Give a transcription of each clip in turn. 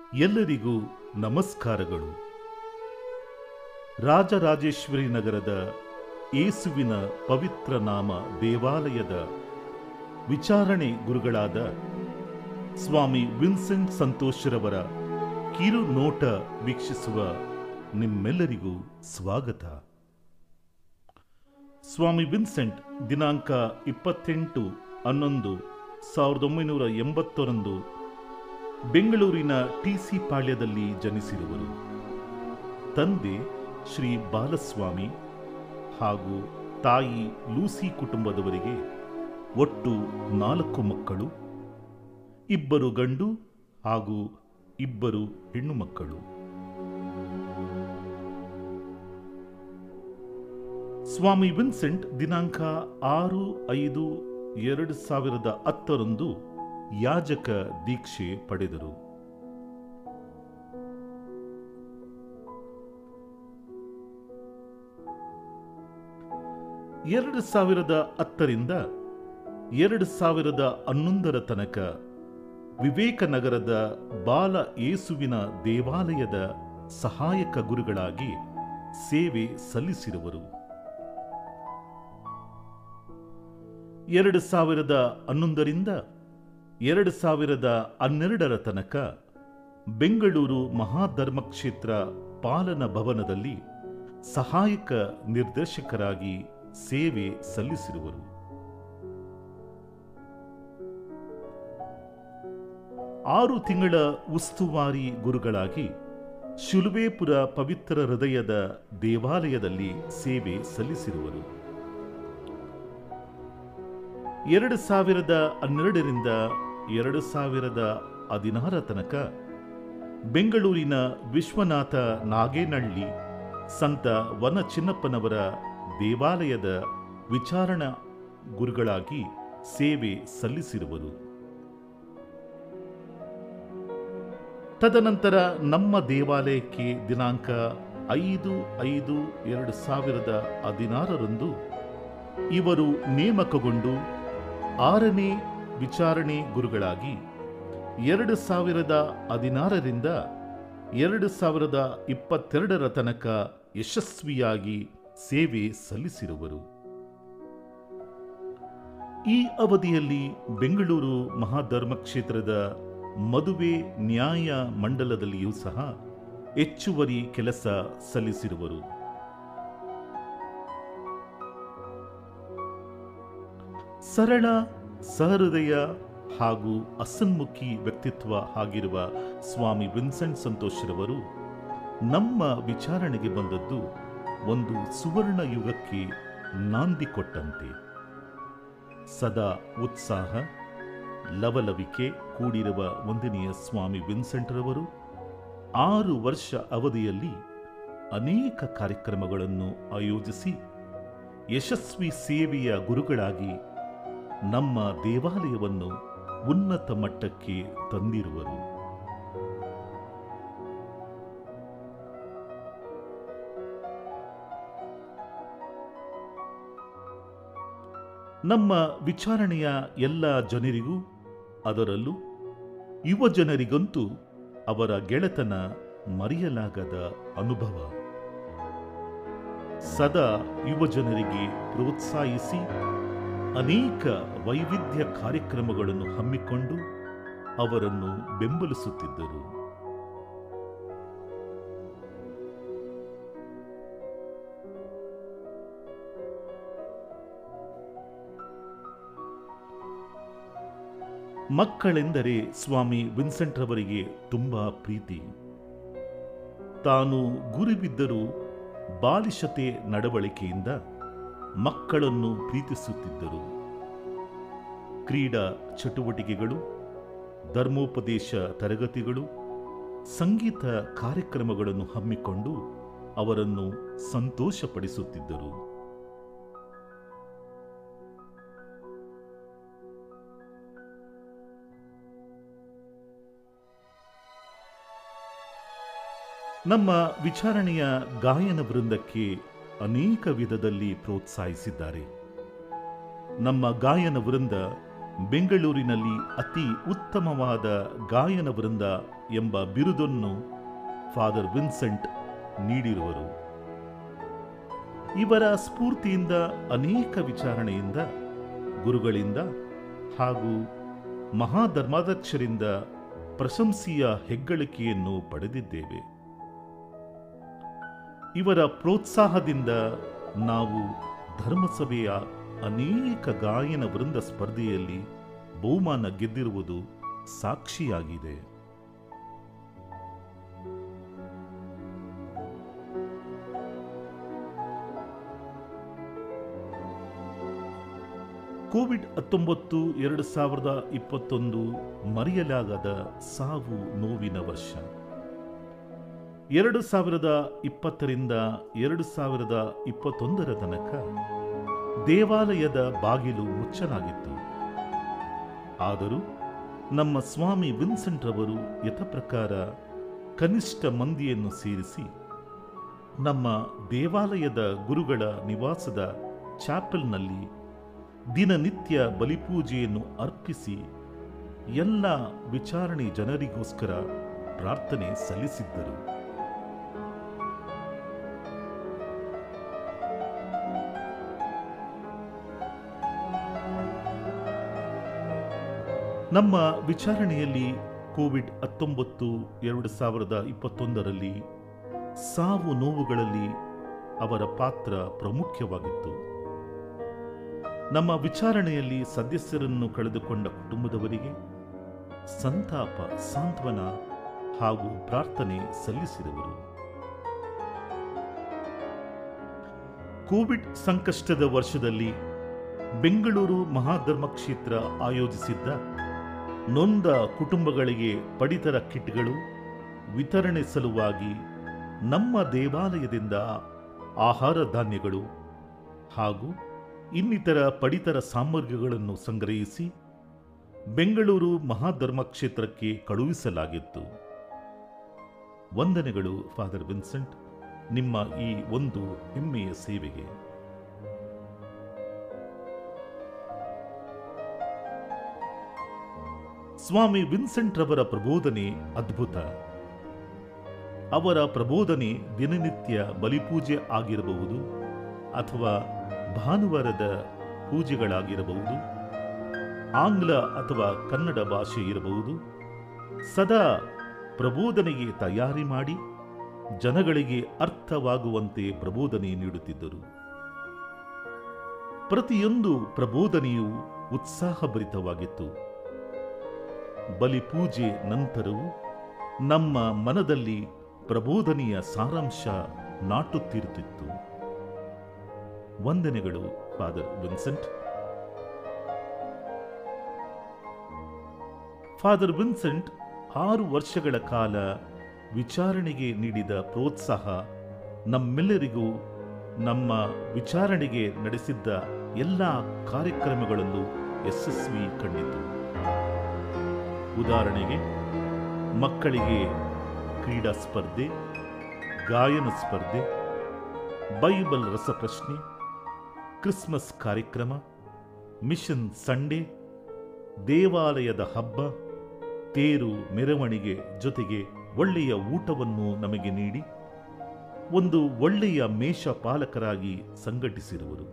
ಎಲ್ಲರಿಗೂ ನಮಸ್ಕಾರಗಳು ರಾಜರಾಜೇಶ್ವರಿ ನಗರದ ಏಸುವಿನ ಪವಿತ್ರ ನಾಮ ದೇವಾಲಯದ ವಿಚಾರಣೆ ಗುರುಗಳಾದ ಸ್ವಾಮಿ ವಿನ್ಸೆಂಟ್ ಸಂತೋಷರವರ ಕಿರು ನೋಟ ವೀಕ್ಷಿಸುವ ನಿಮ್ಮೆಲ್ಲರಿಗೂ ಸ್ವಾಗತ ಸ್ವಾಮಿ ವಿನ್ಸೆಂಟ್ ದಿನಾಂಕ ಇಪ್ಪತ್ತೆಂಟು ಹನ್ನೊಂದು ಸಾವಿರದ ಒಂಬೈನೂರ ಎಂಬತ್ತರಂದು ಬೆಂಗಳೂರಿನ ಟಿಸಿ ಪಾಳ್ಯದಲ್ಲಿ ಜನಿಸಿರುವರು ತಂದೆ ಶ್ರೀ ಬಾಲಸ್ವಾಮಿ ಹಾಗೂ ತಾಯಿ ಲೂಸಿ ಕುಟುಂಬದವರಿಗೆ ಒಟ್ಟು ನಾಲ್ಕು ಮಕ್ಕಳು ಇಬ್ಬರು ಗಂಡು ಹಾಗೂ ಇಬ್ಬರು ಹೆಣ್ಣು ಮಕ್ಕಳು ಸ್ವಾಮಿ ವಿನ್ಸೆಂಟ್ ದಿನಾಂಕ ಆರು ಐದು ಎರಡು ಸಾವಿರದ ಹತ್ತರಂದು ಯಾಜಕ ದೀಕ್ಷೆ ಪಡೆದರು ಎರಡು ಸಾವಿರದ ಹತ್ತರಿಂದ ಎರಡು ಸಾವಿರದ ಹನ್ನೊಂದರ ತನಕ ವಿವೇಕನಗರದ ಬಾಲ ಏಸುವಿನ ದೇವಾಲಯದ ಸಹಾಯಕ ಗುರುಗಳಾಗಿ ಸೇವೆ ಸಲ್ಲಿಸಿರುವರು ಎರಡು ಸಾವಿರದ ಹನ್ನೊಂದರಿಂದ ಎರಡು ಸಾವಿರದ ಹನ್ನೆರಡರ ತನಕ ಬೆಂಗಳೂರು ಮಹಾಧರ್ಮಕ್ಷೇತ್ರ ಪಾಲನ ಭವನದಲ್ಲಿ ಸಹಾಯಕ ನಿರ್ದೇಶಕರಾಗಿ ಸೇವೆ ಸಲ್ಲಿಸಿರುವರು ಆರು ತಿಂಗಳ ಉಸ್ತುವಾರಿ ಗುರುಗಳಾಗಿ ಶಿಲುಬೇಪುರ ಪವಿತ್ರ ಹೃದಯದ ದೇವಾಲಯದಲ್ಲಿ ಸೇವೆ ಸಲ್ಲಿಸಿರುವರು ಎರಡು ಸಾವಿರದ ಹನ್ನೆರಡರಿಂದ ಎರಡು ಸಾವಿರದ ಹದಿನಾರ ತನಕ ಬೆಂಗಳೂರಿನ ವಿಶ್ವನಾಥ ನಾಗೇನಹಳ್ಳಿ ಸಂತ ವನ ಚಿನ್ನಪ್ಪನವರ ದೇವಾಲಯದ ವಿಚಾರಣಾ ಗುರುಗಳಾಗಿ ಸೇವೆ ಸಲ್ಲಿಸಿರುವರು ತದನಂತರ ನಮ್ಮ ದೇವಾಲಯಕ್ಕೆ ದಿನಾಂಕ ಐದು ಐದು ಎರಡು ಸಾವಿರದ ಹದಿನಾರರಂದು ಇವರು ನೇಮಕಗೊಂಡು ಆರನೇ ವಿಚಾರಣೆ ಗುರುಗಳಾಗಿ ಎರಡು ಸಾವಿರದ ಹದಿನಾರರಿಂದ ಎರಡು ಸಾವಿರದ ಇಪ್ಪತ್ತೆರಡರ ತನಕ ಯಶಸ್ವಿಯಾಗಿ ಸೇವೆ ಸಲ್ಲಿಸಿರುವರು ಈ ಅವಧಿಯಲ್ಲಿ ಬೆಂಗಳೂರು ಮಹಾಧರ್ಮ ಕ್ಷೇತ್ರದ ಮದುವೆ ನ್ಯಾಯ ಮಂಡಲದಲ್ಲಿಯೂ ಸಹ ಹೆಚ್ಚುವರಿ ಕೆಲಸ ಸಲ್ಲಿಸಿರುವರು ಸರಳ ಸಹೃದಯ ಹಾಗೂ ಅಸನ್ಮುಖಿ ವ್ಯಕ್ತಿತ್ವ ಆಗಿರುವ ಸ್ವಾಮಿ ವಿನ್ಸೆಂಟ್ ಸಂತೋಷರವರು ನಮ್ಮ ವಿಚಾರಣೆಗೆ ಬಂದದ್ದು ಒಂದು ಸುವರ್ಣ ಯುಗಕ್ಕೆ ನಾಂದಿ ಕೊಟ್ಟಂತೆ ಸದಾ ಉತ್ಸಾಹ ಲವಲವಿಕೆ ಕೂಡಿರುವ ಒಂದನೆಯ ಸ್ವಾಮಿ ವಿನ್ಸೆಂಟ್ರವರು ಆರು ವರ್ಷ ಅವಧಿಯಲ್ಲಿ ಅನೇಕ ಕಾರ್ಯಕ್ರಮಗಳನ್ನು ಆಯೋಜಿಸಿ ಯಶಸ್ವಿ ಸೇವೆಯ ಗುರುಗಳಾಗಿ ನಮ್ಮ ದೇವಾಲಯವನ್ನು ಉನ್ನತ ಮಟ್ಟಕ್ಕೆ ತಂದಿರುವರು ನಮ್ಮ ವಿಚಾರಣೆಯ ಎಲ್ಲ ಜನರಿಗೂ ಅದರಲ್ಲೂ ಯುವ ಜನರಿಗಂತೂ ಅವರ ಗೆಳೆತನ ಮರೆಯಲಾಗದ ಅನುಭವ ಸದಾ ಯುವ ಜನರಿಗೆ ಪ್ರೋತ್ಸಾಹಿಸಿ ಅನೇಕ ವೈವಿಧ್ಯ ಕಾರ್ಯಕ್ರಮಗಳನ್ನು ಹಮ್ಮಿಕೊಂಡು ಅವರನ್ನು ಬೆಂಬಲಿಸುತ್ತಿದ್ದರು ಮಕ್ಕಳೆಂದರೆ ಸ್ವಾಮಿ ವಿನ್ಸೆಂಟ್ ರವರಿಗೆ ತುಂಬಾ ಪ್ರೀತಿ ತಾನು ಗುರಿಬಿದ್ದರೂ ಬಾಲಿಶತೆ ನಡವಳಿಕೆಯಿಂದ ಮಕ್ಕಳನ್ನು ಪ್ರೀತಿಸುತ್ತಿದ್ದರು ಕ್ರೀಡಾ ಚಟುವಟಿಕೆಗಳು ಧರ್ಮೋಪದೇಶ ತರಗತಿಗಳು ಸಂಗೀತ ಕಾರ್ಯಕ್ರಮಗಳನ್ನು ಹಮ್ಮಿಕೊಂಡು ಅವರನ್ನು ಸಂತೋಷಪಡಿಸುತ್ತಿದ್ದರು ನಮ್ಮ ವಿಚಾರಣೆಯ ಗಾಯನ ವೃಂದಕ್ಕೆ ಅನೇಕ ವಿಧದಲ್ಲಿ ಪ್ರೋತ್ಸಾಹಿಸಿದ್ದಾರೆ ನಮ್ಮ ಗಾಯನ ವೃಂದ ಬೆಂಗಳೂರಿನಲ್ಲಿ ಅತಿ ಉತ್ತಮವಾದ ಗಾಯನ ವೃಂದ ಎಂಬ ಬಿರುದನ್ನು ಫಾದರ್ ವಿನ್ಸೆಂಟ್ ನೀಡಿರುವರು ಇವರ ಸ್ಫೂರ್ತಿಯಿಂದ ಅನೇಕ ವಿಚಾರಣೆಯಿಂದ ಗುರುಗಳಿಂದ ಹಾಗೂ ಮಹಾಧರ್ಮಾಧ್ಯಕ್ಷರಿಂದ ಪ್ರಶಂಸೆಯ ಹೆಗ್ಗಳಿಕೆಯನ್ನು ಪಡೆದಿದ್ದೇವೆ ಇವರ ಪ್ರೋತ್ಸಾಹದಿಂದ ನಾವು ಧರ್ಮಸಭೆಯ ಅನೇಕ ಗಾಯನ ವೃಂದ ಸ್ಪರ್ಧೆಯಲ್ಲಿ ಬಹುಮಾನ ಗೆದ್ದಿರುವುದು ಸಾಕ್ಷಿಯಾಗಿದೆ ಕೋವಿಡ್ ಹತ್ತೊಂಬತ್ತು ಎರಡು ಸಾವಿರದ ಇಪ್ಪತ್ತೊಂದು ಮರೆಯಲಾಗದ ಸಾವು ನೋವಿನ ವರ್ಷ ಎರಡು ಸಾವಿರದ ಇಪ್ಪತ್ತರಿಂದ ಎರಡು ಸಾವಿರದ ಇಪ್ಪತ್ತೊಂದರ ತನಕ ದೇವಾಲಯದ ಬಾಗಿಲು ಮುಚ್ಚಲಾಗಿತ್ತು ಆದರೂ ನಮ್ಮ ಸ್ವಾಮಿ ವಿನ್ಸೆಂಟ್ ರವರು ಯಥಪ್ರಕಾರ ಕನಿಷ್ಠ ಮಂದಿಯನ್ನು ಸೇರಿಸಿ ನಮ್ಮ ದೇವಾಲಯದ ಗುರುಗಳ ನಿವಾಸದ ಚಾಪಲ್ನಲ್ಲಿ ದಿನನಿತ್ಯ ಬಲಿಪೂಜೆಯನ್ನು ಅರ್ಪಿಸಿ ಎಲ್ಲ ವಿಚಾರಣೆ ಜನರಿಗೋಸ್ಕರ ಪ್ರಾರ್ಥನೆ ಸಲ್ಲಿಸಿದ್ದರು ನಮ್ಮ ವಿಚಾರಣೆಯಲ್ಲಿ ಕೋವಿಡ್ ಹತ್ತೊಂಬತ್ತು ಎರಡು ಸಾವಿರದ ಇಪ್ಪತ್ತೊಂದರಲ್ಲಿ ಸಾವು ನೋವುಗಳಲ್ಲಿ ಅವರ ಪಾತ್ರ ಪ್ರಮುಖವಾಗಿತ್ತು ನಮ್ಮ ವಿಚಾರಣೆಯಲ್ಲಿ ಸದಸ್ಯರನ್ನು ಕಳೆದುಕೊಂಡ ಕುಟುಂಬದವರಿಗೆ ಸಂತಾಪ ಸಾಂತ್ವನ ಹಾಗೂ ಪ್ರಾರ್ಥನೆ ಸಲ್ಲಿಸಿದವರು ಕೋವಿಡ್ ಸಂಕಷ್ಟದ ವರ್ಷದಲ್ಲಿ ಬೆಂಗಳೂರು ಮಹಾಧರ್ಮ ಕ್ಷೇತ್ರ ಆಯೋಜಿಸಿದ್ದ ನೊಂದ ಕುಟುಂಬಗಳಿಗೆ ಪಡಿತರ ಕಿಟ್ಗಳು ವಿತರಣೆ ಸಲುವಾಗಿ ನಮ್ಮ ದೇವಾಲಯದಿಂದ ಆಹಾರ ಧಾನ್ಯಗಳು ಹಾಗೂ ಇನ್ನಿತರ ಪಡಿತರ ಸಾಮಗ್ರಿಗಳನ್ನು ಸಂಗ್ರಹಿಸಿ ಬೆಂಗಳೂರು ಮಹಾಧರ್ಮ ಕ್ಷೇತ್ರಕ್ಕೆ ಕಳುಹಿಸಲಾಗಿತ್ತು ವಂದನೆಗಳು ಫಾದರ್ ವಿನ್ಸೆಂಟ್ ನಿಮ್ಮ ಈ ಒಂದು ಹೆಮ್ಮೆಯ ಸೇವೆಗೆ ಸ್ವಾಮಿ ವಿನ್ಸೆಂಟ್ ರವರ ಪ್ರಬೋಧನೆ ಅದ್ಭುತ ಅವರ ಪ್ರಬೋಧನೆ ದಿನನಿತ್ಯ ಬಲಿಪೂಜೆ ಆಗಿರಬಹುದು ಅಥವಾ ಭಾನುವಾರದ ಪೂಜೆಗಳಾಗಿರಬಹುದು ಆಂಗ್ಲ ಅಥವಾ ಕನ್ನಡ ಭಾಷೆ ಇರಬಹುದು ಸದಾ ಪ್ರಬೋಧನೆಗೆ ತಯಾರಿ ಮಾಡಿ ಜನಗಳಿಗೆ ಅರ್ಥವಾಗುವಂತೆ ಪ್ರಬೋಧನೆ ನೀಡುತ್ತಿದ್ದರು ಪ್ರತಿಯೊಂದು ಪ್ರಬೋಧನೆಯು ಉತ್ಸಾಹಭರಿತವಾಗಿತ್ತು ಬಲಿಪೂಜೆ ನಂತರವೂ ನಮ್ಮ ಮನದಲ್ಲಿ ಪ್ರಬೋಧನೆಯ ಸಾರಾಂಶ ನಾಟುತ್ತಿರುತ್ತಿತ್ತು ವಂದನೆಗಳು ಫಾದರ್ ವಿನ್ಸೆಂಟ್ ಫಾದರ್ ವಿನ್ಸೆಂಟ್ ಆರು ವರ್ಷಗಳ ಕಾಲ ವಿಚಾರಣೆಗೆ ನೀಡಿದ ಪ್ರೋತ್ಸಾಹ ನಮ್ಮೆಲ್ಲರಿಗೂ ನಮ್ಮ ವಿಚಾರಣೆಗೆ ನಡೆಸಿದ್ದ ಎಲ್ಲ ಕಾರ್ಯಕ್ರಮಗಳಲ್ಲೂ ಯಶಸ್ವಿ ಕಂಡಿತು ಉದಾಹರಣೆಗೆ ಮಕ್ಕಳಿಗೆ ಕ್ರೀಡಾ ಸ್ಪರ್ಧೆ ಗಾಯನ ಸ್ಪರ್ಧೆ ಬೈಬಲ್ ರಸಪ್ರಶ್ನೆ ಕ್ರಿಸ್ಮಸ್ ಕಾರ್ಯಕ್ರಮ ಮಿಷನ್ ಸಂಡೇ ದೇವಾಲಯದ ಹಬ್ಬ ತೇರು ಮೆರವಣಿಗೆ ಜೊತೆಗೆ ಒಳ್ಳೆಯ ಊಟವನ್ನು ನಮಗೆ ನೀಡಿ ಒಂದು ಒಳ್ಳೆಯ ಮೇಷಪಾಲಕರಾಗಿ ಸಂಘಟಿಸಿರುವರು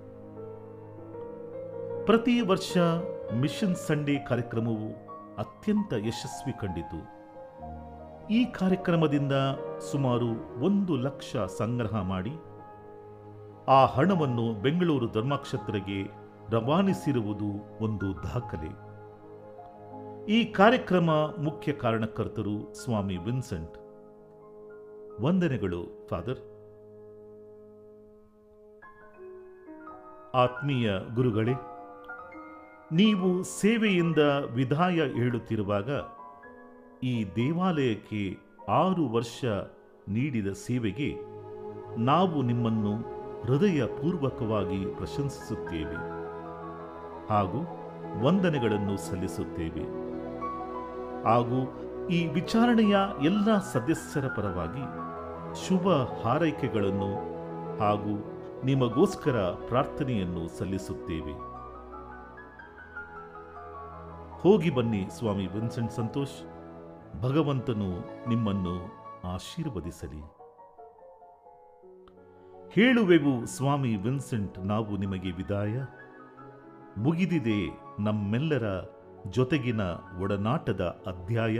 ಪ್ರತಿ ವರ್ಷ ಮಿಷನ್ ಸಂಡೇ ಕಾರ್ಯಕ್ರಮವು ಅತ್ಯಂತ ಯಶಸ್ವಿ ಕಂಡಿತು ಈ ಕಾರ್ಯಕ್ರಮದಿಂದ ಸುಮಾರು ಒಂದು ಲಕ್ಷ ಸಂಗ್ರಹ ಮಾಡಿ ಆ ಹಣವನ್ನು ಬೆಂಗಳೂರು ಧರ್ಮಕ್ಷೇತ್ರಕ್ಕೆ ರವಾನಿಸಿರುವುದು ಒಂದು ದಾಖಲೆ ಈ ಕಾರ್ಯಕ್ರಮ ಮುಖ್ಯ ಕಾರಣಕರ್ತರು ಸ್ವಾಮಿ ವಿನ್ಸೆಂಟ್ ವಂದನೆಗಳು ಫಾದರ್ ಆತ್ಮೀಯ ಗುರುಗಳೇ ನೀವು ಸೇವೆಯಿಂದ ವಿದಾಯ ಹೇಳುತ್ತಿರುವಾಗ ಈ ದೇವಾಲಯಕ್ಕೆ ಆರು ವರ್ಷ ನೀಡಿದ ಸೇವೆಗೆ ನಾವು ನಿಮ್ಮನ್ನು ಹೃದಯಪೂರ್ವಕವಾಗಿ ಪ್ರಶಂಸಿಸುತ್ತೇವೆ ಹಾಗೂ ವಂದನೆಗಳನ್ನು ಸಲ್ಲಿಸುತ್ತೇವೆ ಹಾಗೂ ಈ ವಿಚಾರಣೆಯ ಎಲ್ಲ ಸದಸ್ಯರ ಪರವಾಗಿ ಶುಭ ಹಾರೈಕೆಗಳನ್ನು ಹಾಗೂ ನಿಮಗೋಸ್ಕರ ಪ್ರಾರ್ಥನೆಯನ್ನು ಸಲ್ಲಿಸುತ್ತೇವೆ ಹೋಗಿ ಬನ್ನಿ ಸ್ವಾಮಿ ವಿನ್ಸೆಂಟ್ ಸಂತೋಷ್ ಭಗವಂತನು ನಿಮ್ಮನ್ನು ಆಶೀರ್ವದಿಸಲಿ ಹೇಳುವೆವು ಸ್ವಾಮಿ ವಿನ್ಸೆಂಟ್ ನಾವು ನಿಮಗೆ ವಿದಾಯ ಮುಗಿದಿದೆ ನಮ್ಮೆಲ್ಲರ ಜೊತೆಗಿನ ಒಡನಾಟದ ಅಧ್ಯಾಯ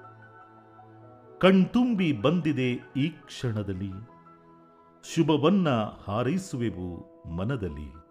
ಕಣ್ತುಂಬಿ ಬಂದಿದೆ ಈ ಕ್ಷಣದಲ್ಲಿ ಶುಭವನ್ನ ಹಾರೈಸುವೆವು ಮನದಲ್ಲಿ